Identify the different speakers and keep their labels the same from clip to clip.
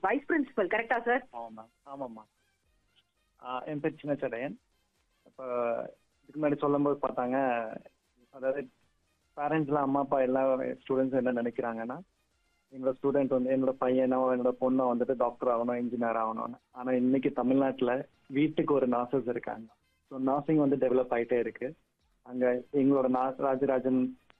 Speaker 1: Wise principal கரெக்டா sir
Speaker 2: ஆமாம் ma'am ஆமாம்மா என் பேர் சின்னச்சடையன் இப்போ இதுக்கு முன்னாடி சொல்லும்போது பார்த்தாங்க அதாவது பேரண்ட்ஸ்லாம் அம்மா அப்பா எல்லா ஸ்டூடெண்ட்ஸும் என்ன நினைக்கிறாங்கன்னா எங்களோட ஸ்டூடெண்ட் வந்து என்னோட பையனோ என்னோட பொண்ணோ வந்துட்டு டாக்டர் ஆகணும் இன்ஜினியர் ஆகணும்னு ஆனால் இன்னைக்கு தமிழ்நாட்டில் வீட்டுக்கு ஒரு நர்சஸ் இருக்காங்க ஸோ நர்சிங் வந்து டெவலப் ஆகிட்டே இருக்கு அங்கே எங்களோட நா- Rajarajan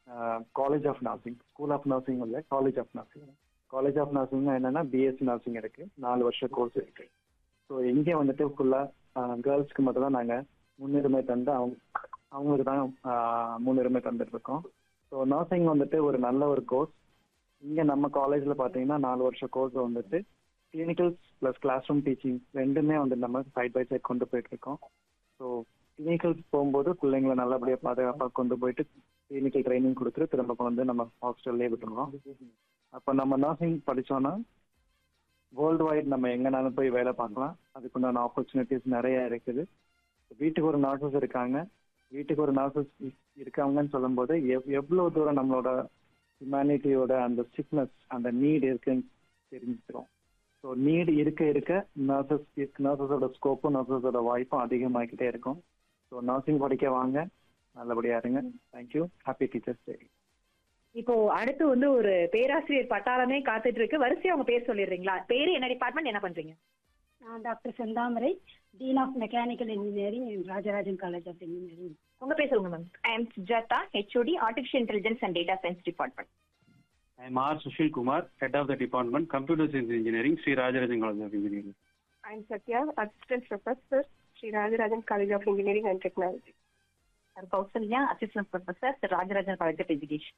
Speaker 2: college of nursing school of nursing இல்லை college of nursing college of nursing என்னன்னா பிஎஸ்சி நர்சிங் இருக்கு நாலு வருஷம் கோர்ஸ் இருக்கு ஸோ இங்கே வந்துட்டு ஃபுல்லாக கேர்ள்ஸ்க்கு மட்டும் தான் நாங்கள் முன்னுரிமை தந்து அவங்க அவங்களுக்கு தான் ஆஹ், முன்னுரிமை தந்துட்டு இருக்கோம் ஸோ நர்சிங் வந்துட்டு ஒரு நல்ல ஒரு கோர்ஸ் இங்கே நம்ம காலேஜில் பார்த்தீங்கன்னா நாலு வருஷம் கோர்ஸ் வந்துட்டு clinicals plus class room teaching ரெண்டுமே வந்து நம்ம சைட் பை சைட் கொண்டு போயிட்டு இருக்கோம் ஸோ கிளினிக்கல்ஸ் போகும்போது பிள்ளைங்களை நல்லபடியாக பாதுகாப்பாக கொண்டு போயிட்டு கிளினிக்கல் ட்ரைனிங் கொடுத்துட்டு திரும்ப கொண்டு வந்து நம்ம ஹாஸ்டல்லே விட்டுருவோம் அப்போ நம்ம நர்சிங் படிச்சோம்னா வேர்ல்டு வைட் நம்ம எங்கனாலும் போய் வேலை பார்க்கலாம் அதுக்குண்டான ஆப்பர்ச்சுனிட்டிஸ் நிறைய இருக்குது வீட்டுக்கு ஒரு நர்சஸ் இருக்காங்க வீட்டுக்கு ஒரு நர்சஸ் இருக்காங்கன்னு சொல்லும்போது எவ் எவ்வளோ தூரம் நம்மளோட ஹியூமனிட்டியோட அந்த சிக்னஸ் அந்த நீட் இருக்குன்னு தெரிஞ்சுக்கிறோம் ஸோ நீட் இருக்க இருக்க நர்சஸ் நர்சஸோட ஸ்கோப்பும் நர்சஸோட வாய்ப்பும் அதிகமாகிக்கிட்டே இருக்கும் ஸோ நர்சிங் படிக்க வாங்க நல்லபடியா இருங்க தேங்க்யூ ஹாப்பி டீச்சர்ஸ் டே
Speaker 1: இப்போ அடுத்து வந்து ஒரு பேராசிரியர் பட்டாளமே காத்துட்டு இருக்கு வரிசையா உங்க பேர் சொல்லிடுறீங்களா பேரு என்ன டிபார்ட்மெண்ட் என்ன பண்றீங்க
Speaker 3: நான் doctor Senthamarai dean of mechanical engineering Rajarajan college of engineering
Speaker 1: உங்க பேர் சொல்லுங்க ma'am
Speaker 4: I am Sujata, HOD, Artificial Intelligence and Data Science Department.
Speaker 5: I am R. Sushil Kumar, Head of the Department, Computer Science Engineering, Sri Rajarajan College of Engineering.
Speaker 6: I am Satya, Assistant Professor, Sri Rajarajan College of Engineering and Technology.
Speaker 4: I'm Kausalya, Assistant Professor at Rajarajan College of Education.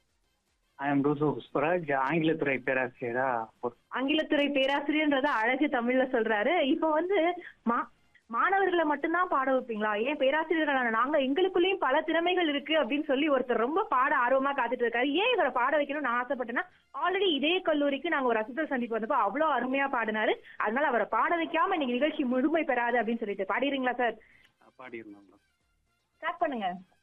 Speaker 2: I am டூசோ புஷ்பராஜ் ஆங்கிலத்துறை பேராசிரியரா
Speaker 1: ஆங்கிலத்துறை பேராசிரியர்ன்றத அழகு தமிழ்ல சொல்றாரு இப்போ வந்து மா மாணவர்களை மட்டும்தான் பாட வைப்பீங்களா ஏன் பேராசிரியர்களான நாங்க எங்களுக்குள்ளேயும் பல திறமைகள் இருக்கு அப்படின்னு சொல்லி ஒருத்தர் ரொம்ப பாட ஆர்வமா காத்துட்டு இருக்காரு ஏன் இவரை பாட வைக்கணும்னு நான் ஆசைப்பட்டேன்னா ஆல்ரெடி இதே கல்லூரிக்கு நாங்க ஒரு அசுத்தல் சந்திப்பு வந்தப்போ அவ்வளவு அருமையா பாடினாரு அதனால அவரை பாட வைக்காம இன்னைக்கு நிகழ்ச்சி முழுமை பெறாது அப்படின்னு சொல்லிட்டு பாடிடுறீங்களா சார்
Speaker 5: பாடியிருந்தோம்
Speaker 1: ஸ்டார்ட் பண்ணுங்க